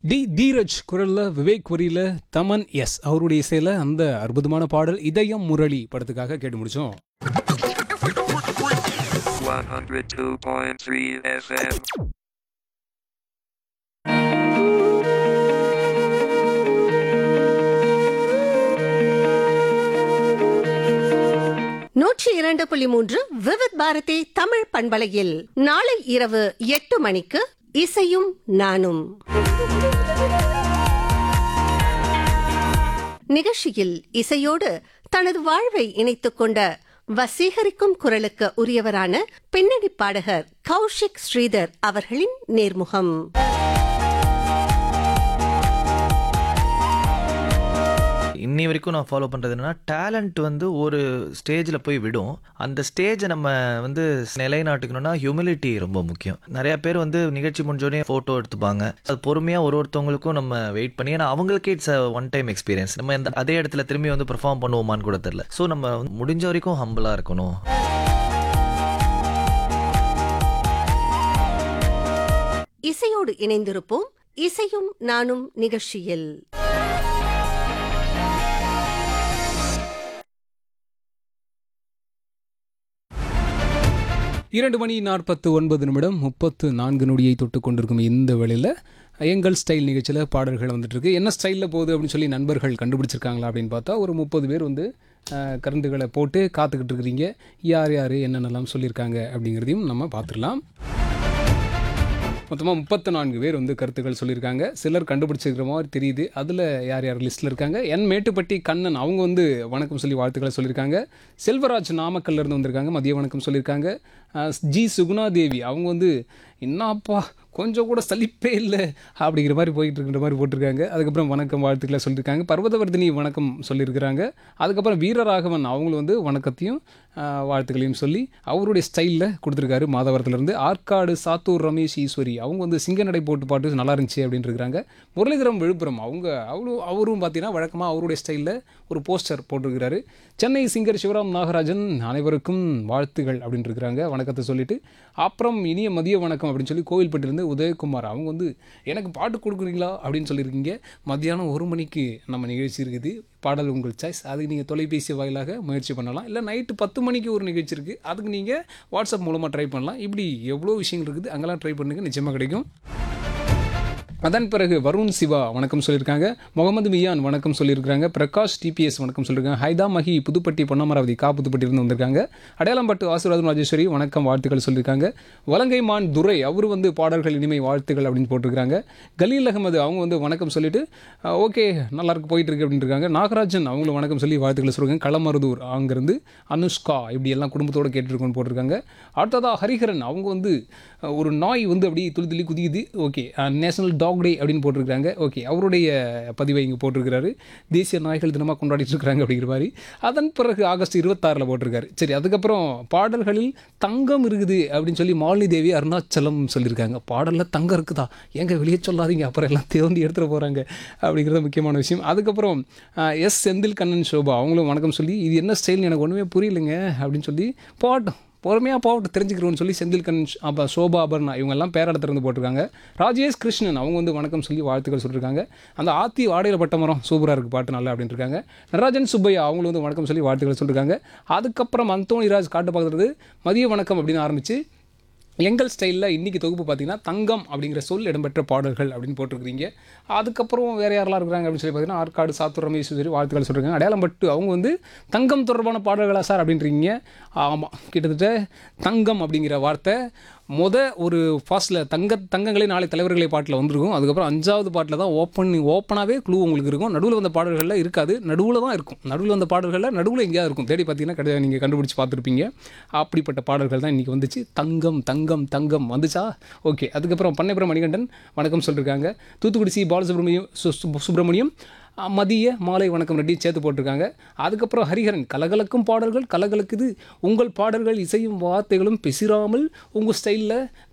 D Dheeraj குரல்ல விவேக் வரியில Thaman S அவருடைய இசையில அந்த அற்புதமான பாடல் இதயம் முரளி படத்துக்காக கேட்டு முடிச்சோம் 102.3 FM. நூற்றி இரண்டு புள்ளி மூன்று விவித் பாரதி தமிழ் பண்பலையில் நாளை இரவு எட்டு மணிக்கு இசையும் நானும் நிகழ்ச்சியில் இசையோடு தனது வாழ்வை இணைத்துக் கொண்ட வசீகரிக்கும் குரலுக்கு உரியவரான பின்னணி பாடகர் கௌஷிக் ஸ்ரீதர் அவர்களின் நேர்முகம் இன்னி வரைக்கும் நான் ஃபாலோ பண்ணுறது என்னன்னா டேலண்ட் வந்து ஒரு ஸ்டேஜில் போய் விடும் அந்த ஸ்டேஜை நம்ம வந்து நிலைநாட்டுக்கணும்னா ஹியூமிலிட்டி ரொம்ப முக்கியம் நிறைய பேர் வந்து நிகழ்ச்சி முடிஞ்சோடனே ஃபோட்டோ எடுத்துப்பாங்க அது பொறுமையாக ஒரு ஒருத்தவங்களுக்கும் நம்ம வெயிட் பண்ணி ஏன்னா அவங்களுக்கே இட்ஸ் ஒன் டைம் எக்ஸ்பீரியன்ஸ் நம்ம இந்த அதே இடத்துல திரும்பி வந்து பெர்ஃபார்ம் பண்ணுவோமான்னு கூட தெரில ஸோ நம்ம வந்து முடிஞ்ச வரைக்கும் ஹம்பிளாக இருக்கணும் இசையோடு இணைந்திருப்போம் இசையும் நானும் நிகழ்ச்சியில் இரண்டு மணி நாற்பத்து ஒன்பது நிமிடம் முப்பத்து நான்கு நொடியை தொட்டு கொண்டிருக்கும் இந்த வேளையில் எங்கள் ஸ்டைல் நிகழ்ச்சியில் பாடல்கள் வந்துட்டு இருக்கு என்ன ஸ்டைலில் போகுது அப்படின்னு சொல்லி நண்பர்கள் கண்டுபிடிச்சிருக்காங்களா அப்படின்னு பார்த்தா ஒரு முப்பது பேர் வந்து அஹ், கருந்துகளை போட்டு காத்துக்கிட்டு இருக்கிறீங்க யார் யார் என்னென்னலாம் சொல்லியிருக்காங்க அப்படிங்கிறதையும் நம்ம பார்த்துடலாம் மொத்தமாக முப்பத்து நான்கு பேர் வந்து கருத்துக்கள் சொல்லியிருக்காங்க சிலர் கண்டுபிடிச்சிருக்கிற மாதிரி தெரியுது அதில் யார் யார் லிஸ்ட்டில் இருக்காங்க என் மேட்டுப்பட்டி கண்ணன் அவங்க வந்து வணக்கம் சொல்லி வாழ்த்துக்களை சொல்லியிருக்காங்க செல்வராஜ் நாமக்கல்ல இருந்து வந்திருக்காங்க மதிய வணக்கம் சொல்லியிருக்காங்க அஹ், ஜி சுகுணாதேவி அவங்க வந்து என்னப்பா கொஞ்சம் கூட சலிப்பே இல்லை அப்படிங்கிற மாதிரி போயிட்டு இருக்கிற மாதிரி போட்டிருக்காங்க அதுக்கப்புறம் வணக்கம் வாழ்த்துக்களை சொல்லியிருக்காங்க பர்வதவர்தினி வணக்கம் சொல்லியிருக்கிறாங்க அதுக்கப்புறம் வீரராகவன் அவங்களும் வந்து வணக்கத்தையும் ஆஹ், வாழ்த்துக்களையும் சொல்லி அவருடைய ஸ்டைலில் கொடுத்துருக்காரு மாதவரத்துலேருந்து ஆற்காடு சாத்தூர் ரமேஷ் ஈஸ்வரி அவங்க வந்து சிங்க நடை போட்டு பாட்டு நல்லா இருந்துச்சு அப்படின்னு இருக்கிறாங்க முரளிதரம் விழுப்புரம் அவங்க அவரும் அவரும் பார்த்தீங்கன்னா வழக்கமாக அவருடைய ஸ்டைலில் ஒரு போஸ்டர் போட்டிருக்கிறாரு சென்னை சிங்கர் சிவராம் நாகராஜன் அனைவருக்கும் வாழ்த்துகள் அப்படின்னு இருக்கிறாங்க வணக்கத்தை சொல்லிட்டு அப்புறம் இனிய மதிய வணக்கம் அப்படின்னு சொல்லி கோவில்பட்டிருந்து உதயகுமார் அவங்க வந்து எனக்கு பாட்டு கொடுக்குறீங்களா அப்படின்னு சொல்லியிருக்கீங்க மத்தியானம் ஒரு மணிக்கு நம்ம நிகழ்ச்சி இருக்குது பாடல் உங்கள் சாய்ஸ் அதுக்கு நீங்கள் தொலைபேசி வாயிலாக முயற்சி பண்ணலாம் இல்லை நைட்டு பத்து மணிக்கு ஒரு நிகழ்ச்சி இருக்குது அதுக்கு நீங்கள் வாட்ஸ்அப் மூலமாக ட்ரை பண்ணலாம் இப்படி எவ்வளோ விஷயங்கள் இருக்குது அங்கெல்லாம் ட்ரை பண்ணுங்க நிச்சயமாக கிடைக்கும் அதன் பிறகு வருண் சிவா வணக்கம் சொல்லியிருக்காங்க முகமது மியான் வணக்கம் சொல்லியிருக்காங்க பிரகாஷ் டிபிஎஸ் வணக்கம் சொல்லியிருக்காங்க ஹைதா மஹி புதுப்பட்டி பொன்னமராவதி கா புதுப்பட்டியிலிருந்து வந்திருக்காங்க அடையாளம்பட்டு ஆசீர்வாதம் ராஜேஸ்வரி வணக்கம் வாழ்த்துக்கள் சொல்லியிருக்காங்க வலங்கைமான் துரை அவர் வந்து பாடல்கள் இனிமை வாழ்த்துக்கள் அப்படின்னு போட்டிருக்காங்க கலீல் அகமது அவங்க வந்து வணக்கம் சொல்லிட்டு ஓகே நல்லா இருக்கு போயிட்டு இருக்கு அப்படின்னு இருக்காங்க நாகராஜன் அவங்களும் வணக்கம் சொல்லி வாழ்த்துக்கள் சொல்லியிருக்காங்க களமருதூர் அங்கேருந்து அனுஷ்கா இப்படி எல்லாம் குடும்பத்தோடு கேட்டுருக்கோன்னு போட்டிருக்காங்க அடுத்ததா ஹரிஹரன் அவங்க வந்து அஹ், ஒரு நாய் வந்து அப்படியே துளி துளி குதிக்குது ஓகே நேஷனல் டாக் டே அப்படின்னு போட்டிருக்காங்க ஓகே அவருடைய பதிவை இங்கே போட்டிருக்கிறாரு தேசிய நாய்கள் தினமாக கொண்டாடிட்டு இருக்காங்க அப்படிங்கிற மாதிரி அதன் பிறகு ஆகஸ்ட் இருபத்தாறில் போட்டிருக்காரு சரி அதுக்கப்புறம் பாடல்களில் தங்கம் இருக்குது அப்படின்னு சொல்லி மாலினி தேவி அருணாச்சலம் சொல்லியிருக்காங்க பாடலில் தங்கம் இருக்குதா எங்க வெளியே சொல்லாதீங்க அப்புறம் எல்லாம் தேர்ந்து எடுத்துகிட்டு போகிறாங்க அப்படிங்கிறது முக்கியமான விஷயம் அதுக்கப்புறம் அஹ், எஸ் செந்தில் கண்ணன் சோபா அவங்களும் வணக்கம் சொல்லி இது என்ன ஸ்டைல்னு எனக்கு ஒன்றுமே புரியலைங்க அப்படின்னு சொல்லி போட்டோம் பொறுமையாக போகட்டும் தெரிஞ்சுக்கிறோன்னு சொல்லி செந்தில் கண் அப்போ சோபா அபர்ணா இவங்கெல்லாம் பேரடத்திலிருந்து போட்டிருக்காங்க ராஜேஷ் கிருஷ்ணன் அவங்க வந்து வணக்கம் சொல்லி வாழ்த்துக்கள் சொல்லியிருக்காங்க அந்த ஆத்தி வாடையில் பட்ட மரம் சூப்பராக இருக்குது பாட்டு நல்லா அப்படின்னு இருக்காங்க நடராஜன் சுப்பையா அவங்களும் வந்து வணக்கம் சொல்லி வாழ்த்துக்கள் சொல்லியிருக்காங்க அதுக்கப்புறம் அந்தோணி ராஜ் காட்டு பார்க்குறது மதிய வணக்கம் அப்படின்னு ஆரம்பித்து எங்கள் ஸ்டைலில் இன்றைக்கி தொகுப்பு பார்த்தீங்கன்னா தங்கம் அப்படிங்கிற சொல் இடம்பெற்ற பாடல்கள் அப்படின்னு போட்டிருக்கிறீங்க அதுக்கப்புறம் வேறு யாரெல்லாம் இருக்கிறாங்க அப்படின்னு சொல்லி பார்த்தீங்கன்னா ஆற்காடு சாத்தூர் ரமேஸ்வரி வாழ்த்துக்கள் சொல்கிறாங்க அடையாளம் பட்டு அவங்க வந்து தங்கம் தொடர்பான பாடல்களா சார் அப்படின்றீங்க ஆமாம் கிட்டத்தட்ட தங்கம் அப்படிங்கிற வார்த்தை முத ஒரு ஃபாஸ்ட்டில் தங்க தங்கங்களே நாளை தலைவர்களை பாட்டில் வந்திருக்கும் அதுக்கப்புறம் அஞ்சாவது பாட்டில் தான் ஓப்பன் ஓப்பனாகவே க்ளூ உங்களுக்கு இருக்கும் நடுவில் வந்த பாடல்களில் இருக்காது நடுவில் தான் இருக்கும் நடுவில் வந்த பாடல்களில் நடுவில் எங்கேயாவது இருக்கும் தேடி பார்த்தீங்கன்னா கிடையாது நீங்கள் கண்டுபிடிச்சி பார்த்துருப்பீங்க அப்படிப்பட்ட பாடல்கள் தான் இன்றைக்கி வந்துச்சு தங்கம் தங்கம் தங்கம் வந்துச்சா ஓகே அதுக்கப்புறம் பண்ணைப்புறம் மணிகண்டன் வணக்கம் சொல்லியிருக்காங்க தூத்துக்குடி சி பாலசுப்ரமணியம் சு- சு- சுப்பிரமணியம் அஹ், மதிய மாலை வணக்கம் ரெட்டி சேர்த்து போட்டிருக்காங்க அதுக்கப்புறம் ஹரிஹரன் கலகலக்கும் பாடல்கள் கலகலக்குது உங்கள் பாடல்கள் இசையும் வார்த்தைகளும் பெசிராமல் உங்கள் ஸ்டைலில்